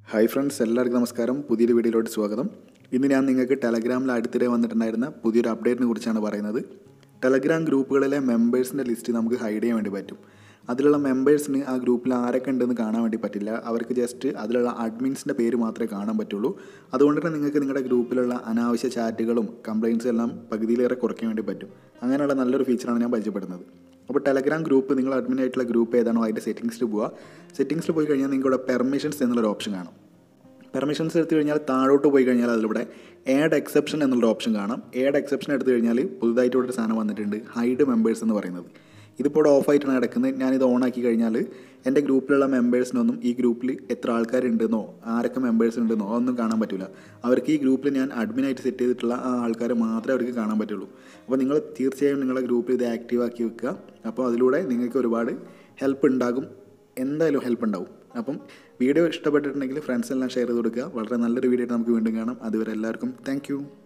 hi friends എല്ലാവർക്കും നമസ്കാരം പുതിയൊരു വീഡിയോയിലോട്ട് സ്വാഗതം ഇന്ന് ഞാൻ നിങ്ങൾക്ക് ടെലഗ്രാമിൽ അടുത്തിടെ വന്നിട്ടുണ്ടായിരുന്ന പുതിയൊരു അപ്ഡേറ്റിനെ കുറിച്ചാണ് പറയുന്നത് ടെലഗ്രാം ഗ്രൂപ്പുകളിലെ മെമ്പേഴ്സിൻ്റെ ലിസ്റ്റ് നമുക്ക് ഹൈഡ് ചെയ്യാൻ വേണ്ടി പറ്റും അതിലുള്ള മെമ്പേഴ്സിന് ആ ഗ്രൂപ്പിൽ ആരൊക്കെ ഉണ്ടെന്ന് കാണാൻ വേണ്ടി പറ്റില്ല അവർക്ക് ജസ്റ്റ് അതിലുള്ള അഡ്മിൻസിൻ്റെ പേര് മാത്രമേ കാണാൻ പറ്റുള്ളൂ അതുകൊണ്ട് തന്നെ നിങ്ങൾക്ക് നിങ്ങളുടെ ഗ്രൂപ്പിലുള്ള അനാവശ്യ ചാറ്റുകളും കംപ്ലയിൻസും എല്ലാം പകുതിയിലേറെ കുറയ്ക്കാൻ വേണ്ടി പറ്റും അങ്ങനെയുള്ള നല്ലൊരു ഫീച്ചറാണ് ഞാൻ പരിചയപ്പെടുന്നത് അപ്പോൾ ടെലഗ്രാം ഗ്രൂപ്പ് നിങ്ങൾ അഡ്മിൻ ആയിട്ടുള്ള ഗ്രൂപ്പ് ഏതാണോ അതിൻ്റെ സെറ്റിങ്സിൽ പോവുക സെറ്റിങ്സിൽ പോയി കഴിഞ്ഞാൽ നിങ്ങളുടെ പെർമിഷൻസ് എന്നുള്ളൊരു ഓപ്ഷൻ കാണാം പെർമിഷൻസ് എടുത്തു കഴിഞ്ഞാൽ താഴോട്ട് പോയി കഴിഞ്ഞാൽ അതിലൂടെ ആഡ് എക്സെപ്ഷൻ എന്നുള്ളൊരു ഓപ്ഷൻ കാണാം ആഡ് എക്സെപ്ഷൻ എടുത്തു കഴിഞ്ഞാൽ പുതുതായിട്ട് ഇവിടെ ഒരു സാധനം വന്നിട്ടുണ്ട് ഹൈഡ് മെമ്പേഴ്സ് എന്ന് പറയുന്നത് ഇതിപ്പോൾ ഇവിടെ ഓഫായിട്ടാണ് കിടക്കുന്നത് ഞാനിത് ഓൺ ആക്കി കഴിഞ്ഞാൽ എൻ്റെ ഗ്രൂപ്പിലുള്ള മെമ്പേഴ്സിനൊന്നും ഈ ഗ്രൂപ്പിൽ എത്ര ആൾക്കാരുണ്ടെന്നോ ആരൊക്കെ മെമ്പേഴ്സ് ഉണ്ടെന്നോ അതൊന്നും കാണാൻ പറ്റില്ല അവർക്ക് ഈ ഗ്രൂപ്പിൽ ഞാൻ അഡ്മിനായിട്ട് സെറ്റ് ചെയ്തിട്ടുള്ള ആ ആൾക്കാരെ മാത്രമേ അവർക്ക് കാണാൻ പറ്റുള്ളൂ അപ്പോൾ നിങ്ങൾ തീർച്ചയായും നിങ്ങളുടെ ഗ്രൂപ്പിൽ ഇത് ആക്റ്റീവ് ആക്കി വെക്കുക അപ്പോൾ അതിലൂടെ നിങ്ങൾക്ക് ഒരുപാട് ഹെൽപ്പ് ഉണ്ടാകും എന്തായാലും ഹെൽപ്പ് ഉണ്ടാവും അപ്പം വീഡിയോ ഇഷ്ടപ്പെട്ടിട്ടുണ്ടെങ്കിൽ ഫ്രണ്ട്സ് എല്ലാം ഷെയർ ചെയ്ത് കൊടുക്കുക വളരെ നല്ലൊരു വീഡിയോ ആയിട്ട് നമുക്ക് വീണ്ടും കാണാം അതുവരെ എല്ലാവർക്കും താങ്ക്